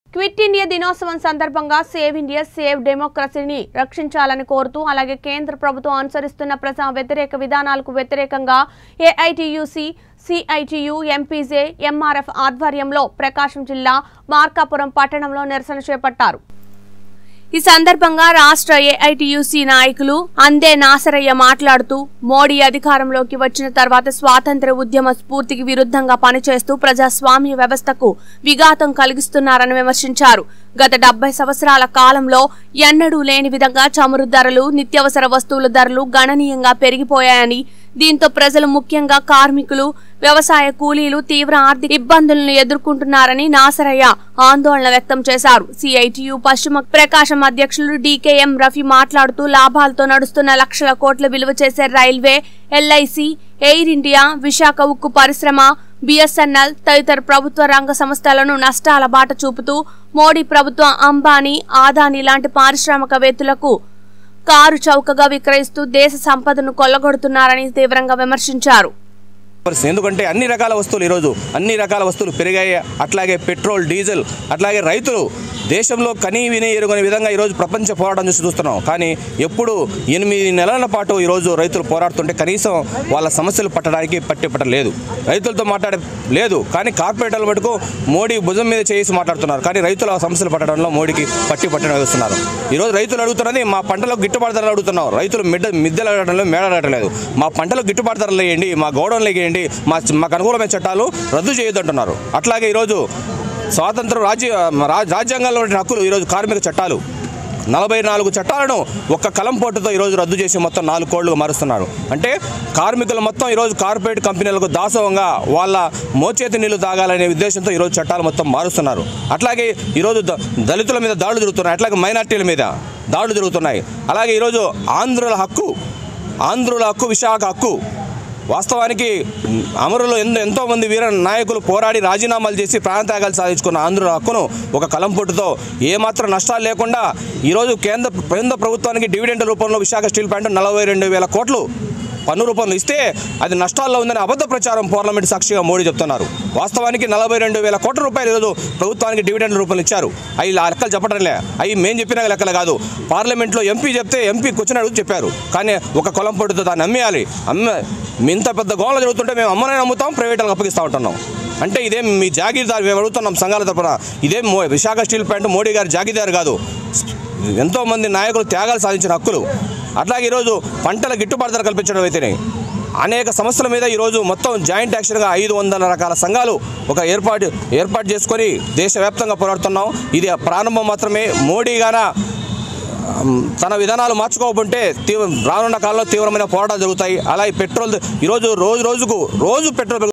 Quit India దినోత్సవం సందర్భంగా save India save డెమోక్రసీని రక్షించాలని కోరుతూ అలాగే కేంద్ర ప్రభుత్వం అనుసరిస్తున్న ప్రజా వ్యతిరేక విధానాలకు వ్యతిరేకంగా ఏఐటియుసి సిఐటియు ఎంపీజే ఎంఆర్ఎఫ్ ఆధ్వర్యంలో ప్రకాశం జిల్లా మార్కాపురం పట్టణంలో నిరసన చేపట్టారు ఈ సందర్భంగా రాష్ట్ర ఏఐటియుసి నాయకులు అందే నాసరయ్య మాట్లాడుతూ మోడీ అధికారంలోకి వచ్చిన తర్వాత స్వాతంత్ర్య ఉద్యమ స్ఫూర్తికి విరుద్ధంగా పనిచేస్తూ ప్రజాస్వామ్య వ్యవస్థకు విఘాతం కలిగిస్తున్నారని విమర్శించారు గత డెబ్బై సంవత్సరాల కాలంలో ఎన్నడూ లేని విధంగా చమురు ధరలు నిత్యావసర వస్తువుల ధరలు గణనీయంగా పెరిగిపోయాయని దీంతో ప్రజలు ముఖ్యంగా కార్మికులు వ్యవసాయ కూలీలు తీవ్ర ఆర్థిక ఇబ్బందులను ఎదుర్కొంటున్నారని నాసరయ్య ఆందోళన వ్యక్తం చేశారు సిఐటియు పశ్చిమ ప్రకాశం అధ్యక్షులు డీకేఎం రఫీ మాట్లాడుతూ లాభాలతో నడుస్తున్న లక్షల కోట్ల విలువ చేసే railway LIC Air India Visakha ఉక్కు పరిశ్రమ బిఎస్ఎన్ఎల్ తదితర ప్రభుత్వ రంగ సంస్థలను నష్టాల బాట చూపుతూ మోడీ ప్రభుత్వం అంబానీ ఆదాని లాంటి పారిశ్రామికవేత్తలకు కారు చౌకగా విక్రయిస్తూ దేశ సంపదను కొల్లగొడుతున్నారని తీవ్రంగా విమర్శించారు పరిస్థితి. ఎందుకంటే అన్ని రకాల వస్తువులు ఈరోజు అన్ని రకాల వస్తువులు పెరిగాయి అట్లాగే పెట్రోల్ డీజిల్ అట్లాగే రైతులు దేశంలో కనీ విని ఎరుగని విధంగా ఈరోజు ప్రపంచ పోరాటం చూసి చూస్తున్నాం కానీ ఎప్పుడు ఎనిమిది నెలల పాటు ఈరోజు రైతులు పోరాడుతుంటే కనీసం వాళ్ళ సమస్యలు పట్టడానికి పట్టి పట్టలేదు రైతులతో మాట్లాడే లేదు కానీ కార్పొరేటర్ల మటుకు మోడీ భుజం మీద చేసి మాట్లాడుతున్నారు కానీ రైతుల సమస్యలు పట్టడంలో మోడీకి పట్టి పట్టడం వేస్తున్నారు ఈరోజు రైతులు అడుగుతున్నది మా పంటలకు గిట్టుబాటు ధరలు అడుగుతున్నాం రైతులు మిడ్డ మిద్దెలు అడగడం లేదు మేడ అడగడం లేదు మా పంటలకు గిట్టుబాటు ధరలు వేయండి మా గోడౌన్లు వేయండి మా మాకు అనుకూలమైన చట్టాలు రద్దు చేయొద్దంటున్నారు అట్లాగే ఈరోజు స్వాతంత్రం రాజ్య రా- రాజ్యాంగంలో ఉన్న హక్కులు ఈరోజు కార్మిక చట్టాలు నలభై నాలుగు చట్టాలను ఒక్క కలం పోటుతో ఈరోజు రద్దు చేసి మొత్తం నాలుగు కోళ్లుగా మారుస్తున్నారు అంటే కార్మికులు మొత్తం ఈరోజు కార్పొరేట్ కంపెనీలకు దాసోహంగా వాళ్ళ మోచేతి నీళ్లు తాగాలనే ఉద్దేశంతో ఈరోజు చట్టాలు మొత్తం మారుస్తున్నారు అట్లాగే ఈరోజు ద- దళితుల మీద దాడులు జరుగుతున్నాయి అట్లాగే మైనార్టీల మీద దాడులు జరుగుతున్నాయి అలాగే ఈరోజు ఆంధ్రుల హక్కు ఆంధ్రుల హక్కు విశాఖ హక్కు వాస్తవానికి అమరులు ఎంతో ఎంతోమంది వీర నాయకులు పోరాడి రాజీనామాలు చేసి ప్రాణత్యాగాలు సాధించుకున్న ఆంధ్రుల హక్కును ఒక కలంపుట్టుతో ఏమాత్రం నష్టాలు లేకుండా ఈరోజు కేంద్ర కేంద్ర ప్రభుత్వానికి డివిడెండ్ రూపంలో విశాఖ స్టీల్ ప్లాంట్ నలభై రెండు వేల కోట్లు పన్ను రూపంలో ఇస్తే అది నష్టాల్లో ఉందని అబద్ధ ప్రచారం పార్లమెంట్ సాక్షిగా మోడీ చెప్తున్నారు వాస్తవానికి నలభై రెండు వేల కోట్ల రూపాయలు ఈరోజు ప్రభుత్వానికి డివిడెండ్ రూపంలో ఇచ్చారు అవి ఆ లెక్కలు చెప్పడం లే అవి మేము చెప్పిన లెక్కలు కాదు పార్లమెంట్లో ఎంపీ చెప్తే ఎంపీ కూర్చొని అడుగు చెప్పారు కానీ ఒక కొలం పొడితో దాన్ని అమ్మేయాలి అమ్మే ఇంత పెద్ద గోళ జరుగుతుంటే మేము అమ్మనే నమ్ముతాం ప్రైవేట్లకు అప్పగిస్తూ ఉంటున్నాం అంటే ఇదేం మీ జాగీర్దారు మేము అడుగుతున్నాం సంఘాల తరపున ఇదేం మో- విశాఖ స్టీల్ ప్లాంట్ మోడీ గారి జాగీర్దారు కాదు ఎంతోమంది నాయకులు త్యాగాలు సాధించిన హక్కులు అట్లాగే ఈరోజు పంటల గిట్టుబాటు ధర కల్పించడం అయితేనే అనేక సమస్యల మీద ఈరోజు మొత్తం జాయింట్ యాక్షన్గా ఐదు వందల రకాల సంఘాలు ఒక ఏర్పాటు ఏర్పాటు చేసుకొని దేశవ్యాప్తంగా పోరాడుతున్నాం ఇది ప్రారంభం మాత్రమే మోడీ గాన ఉమ్, తన విధానాలు మార్చుకోకుంటే తీవ్ర రానున్న కాలంలో తీవ్రమైన పోరాటాలు జరుగుతాయి అలాగే పెట్రోల్ ఈరోజు రోజు రోజుకు రోజు పెట్రోల్ పెరుగు-